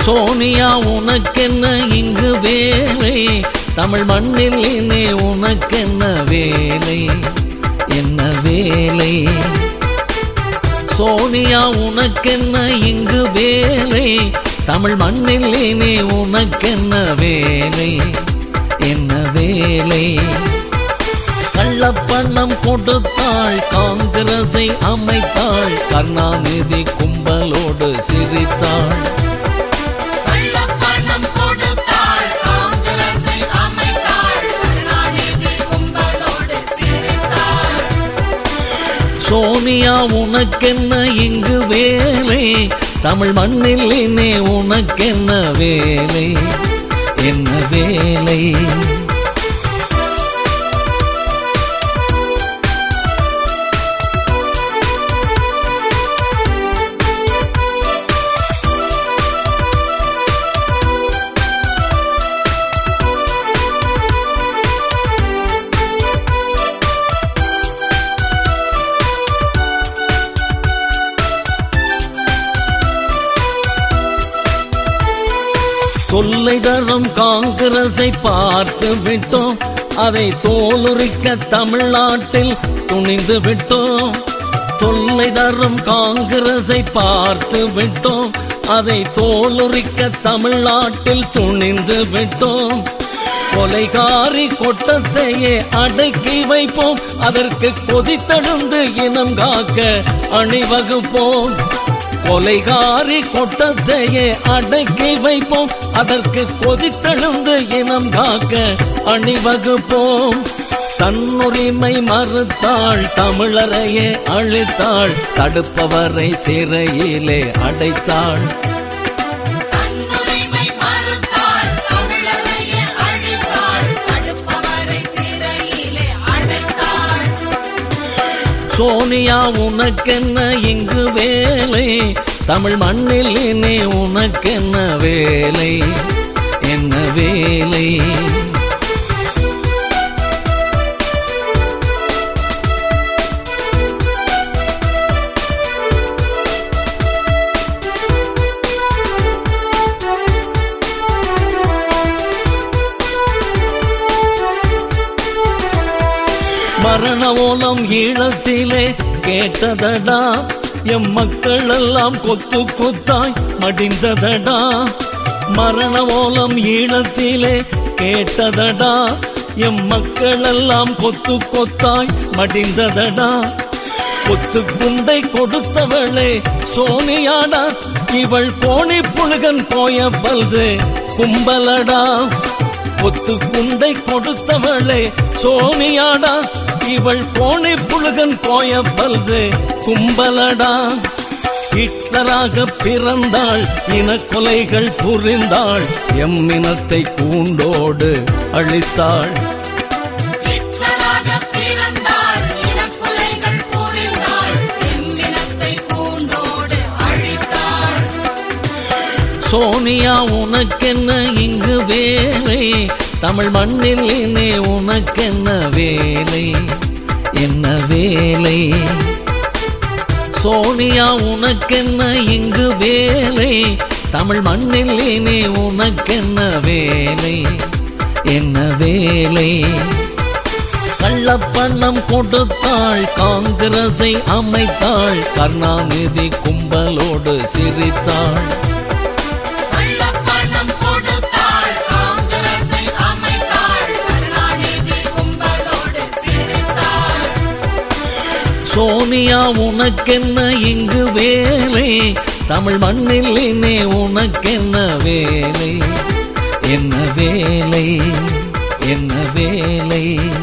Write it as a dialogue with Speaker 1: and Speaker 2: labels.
Speaker 1: சோனியா உனக்கென்ன இங்கு வேலை தமிழ் மண்ணில் இனி உனக்கென்ன வேலை என்ன வேலை சோனியா உனக்கென்ன இங்கு வேலை தமிழ் மண்ணில் இனி உனக்கென்ன வேலை என்ன வேலை கள்ளப்பணம் கொடுத்தாள் காங்கிரஸை அமைத்தாள் கருணாநிதி கும்பலோடு சிரித்தாள்
Speaker 2: கள்ளப்பணம் கொடுத்தாள் காங்கிரஸை அமைத்தாள் கருணாநிதி கும்பலோடு சிரித்தாள்
Speaker 1: சோனியா உனக்கென்ன இங்கு வேலை தமிழ் மண்ணில் இனி உனக்கென்ன வேலை என்ன வேலை தொல்லை தரும் காங்கிரஸை பார்த்து விட்டோம் அதை தோலுரிக்க தமிழ்நாட்டில் துணிந்து விட்டோம் தொல்லை தரும் காங்கிரஸை பார்த்து விட்டோம் அதை தோலுரிக்க தமிழ்நாட்டில் துணிந்து விட்டோம் கொலைகாரி கொட்டத்தையே அடக்கி வைப்போம் அதற்கு கொதித்தெழுந்து இனம் காக்க அணிவகுப்போம் கொலைகாரி கொட்டத்தையே அடக்கி வைப்போம் அதற்கு கொதித்தெழுந்து இனம் காக்க அணிவகுப்போம் தன்னுரிமை மறுத்தாள் தமிழரையே அழித்தாள் தடுப்பவரை சிறையிலே அடைத்தாள்
Speaker 2: தன்னுரிமை மறுத்தாள் தமிழரையே அழித்தாள் தடுப்பவரை சிறையிலே அடைத்தாள்
Speaker 1: சோனியா உனக்கென்ன இங்கு வேலை தமிழ் மண்ணில் இனி உனக்கென்ன வேலை என்ன வேலை மரண ஓலம் ஈழத்திலே கேட்டதடா எம் மக்கள் எல்லாம் கொத்து கொத்தாய் மடிந்ததடா மரண ஓலம் ஈழத்திலே கேட்டதடா எம் மக்கள் எல்லாம் கொத்து கொத்தாய் மடிந்ததடா கொத்து குண்டை கொடுத்தவளே சோனியாடா இவள் கோணி புழுகன் போய பல்சு கும்பலடா கொத்து குண்டை கொடுத்தவளே சோனியாடா இவள் கோணி புழுகன் போய பல்சு கும்பலடா ஹிட்லராக பிறந்தாள் இனக்கொலைகள் புரிந்தாள் எம் இனத்தை கூண்டோடு அழித்தாள்
Speaker 2: ஹிட்லராக பிறந்தாள் இனக்குலைகள் புரிந்தாள் எம்மினத்தை கூண்டோடு அழித்தாள்
Speaker 1: சோனியா உனக்கென்ன இங்கு வேலை தமிழ் மண்ணில் இனி உனக்கென்ன வேலை என்ன வேலை சோனியா உனக்கென்ன இங்கு வேலை தமிழ் மண்ணில் இனி உனக்கென்ன வேலை என்ன வேலை கள்ளப்பணம் கொடுத்தாள் காங்கிரஸை அமைத்தாள் கருணாநிதி கும்பலோடு சிரித்தாள்
Speaker 2: கள்ளப்பணம் கொடுத்தாள் காங்கிரஸை அமைத்தாள் கருணாநிதி கும்பலோடு சிரித்தாள்
Speaker 1: சோனியா உனக்கென்ன இங்கு வேலை தமிழ் மண்ணில் இனி உனக்கென்ன வேலை என்ன வேலை என்ன வேலை